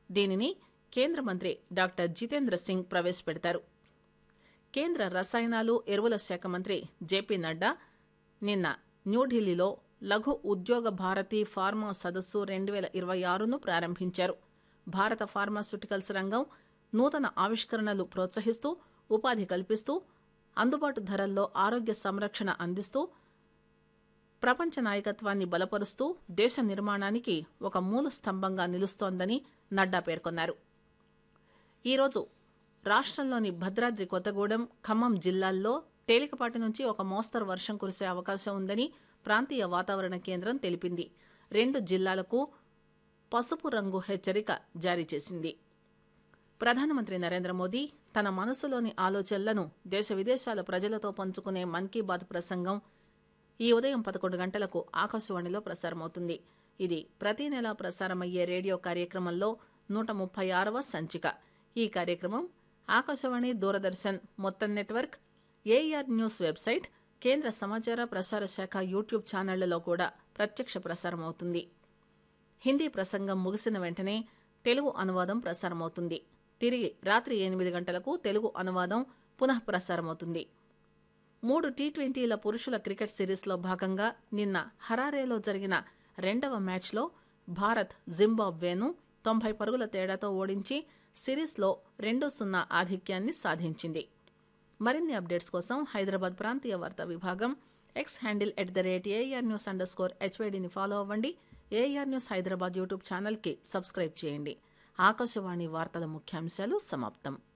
దీనిని కేంద్ర మంత్రి డాక్టర్ జితేంద్ర సింగ్ ప్రవేశపెడతారు కేంద్ర రసాయనాలు ఎరువుల శాఖ మంత్రి జేపీ నడ్డా నిన్న న్యూఢిల్లీలో లఘు ఉద్యోగ భారతి ఫార్మా సదస్సు రెండు వేల ఇరవై ఆరును ప్రారంభించారు భారత ఫార్మాస్యూటికల్స్ రంగం నూతన ఆవిష్కరణలు ప్రోత్సహిస్తూ ఉపాధి కల్పిస్తూ అందుబాటు ధరల్లో ఆరోగ్య సంరక్షణ అందిస్తూ ప్రపంచ నాయకత్వాన్ని బలపరుస్తూ దేశ నిర్మాణానికి ఒక మూల స్తంభంగా నిలుస్తోందని నడ్డా పేర్కొన్నారు ఈరోజు రాష్ట్రంలోని భద్రాద్రి కొత్తగూడెం ఖమ్మం జిల్లాల్లో తేలికపాటి నుంచి ఒక మోస్తరు వర్షం కురిసే అవకాశం ఉందని ప్రాంతీయ వాతావరణ కేంద్రం తెలిపింది రెండు జిల్లాలకు పసుపు రంగు హెచ్చరిక జారీ చేసింది ప్రధానమంత్రి నరేంద్ర మోదీ తన మనసులోని ఆలోచనలను దేశ విదేశాల ప్రజలతో పంచుకునే మన్ కీ బాత్ ప్రసంగం ఈ ఉదయం పదకొండు గంటలకు ఆకాశవాణిలో ప్రసారమవుతుంది ఇది ప్రతి నెలా ప్రసారమయ్యే రేడియో కార్యక్రమంలో నూట ముప్పై ఆరవ సంచిక ఈ కార్యక్రమం ఆకాశవాణి దూరదర్శన్ మొత్తం నెట్వర్క్ ఏఆర్ న్యూస్ వెబ్సైట్ కేంద్ర సమాచార ప్రసార శాఖ యూట్యూబ్ ఛానళ్లలో కూడా ప్రత్యక్ష ప్రసారం అవుతుంది హిందీ ప్రసంగం ముగిసిన వెంటనే తెలుగు అనువాదం ప్రసారమవుతుంది తిరిగి రాత్రి ఎనిమిది గంటలకు తెలుగు అనువాదం పునః ప్రసారమవుతుంది మూడు టీ ట్వంటీల పురుషుల క్రికెట్ సిరీస్లో భాగంగా నిన్న హరారేలో జరిగిన రెండవ మ్యాచ్లో భారత్ జింబాబ్వేను తొంభై పరుగుల తేడాతో ఓడించి సిరీస్లో రెండు సున్నా ఆధిక్యాన్ని సాధించింది మరిన్ని అప్డేట్స్ కోసం హైదరాబాద్ ప్రాంతీయ వార్తా విభాగం X handle at the rate AR news underscore హెచ్వైడిని ఫాలో అవ్వండి ఏఆర్ న్యూస్ హైదరాబాద్ యూట్యూబ్ ఛానల్కి సబ్స్క్రైబ్ చేయండి ఆకాశవాణి వార్తల ముఖ్యాంశాలు సమాప్తం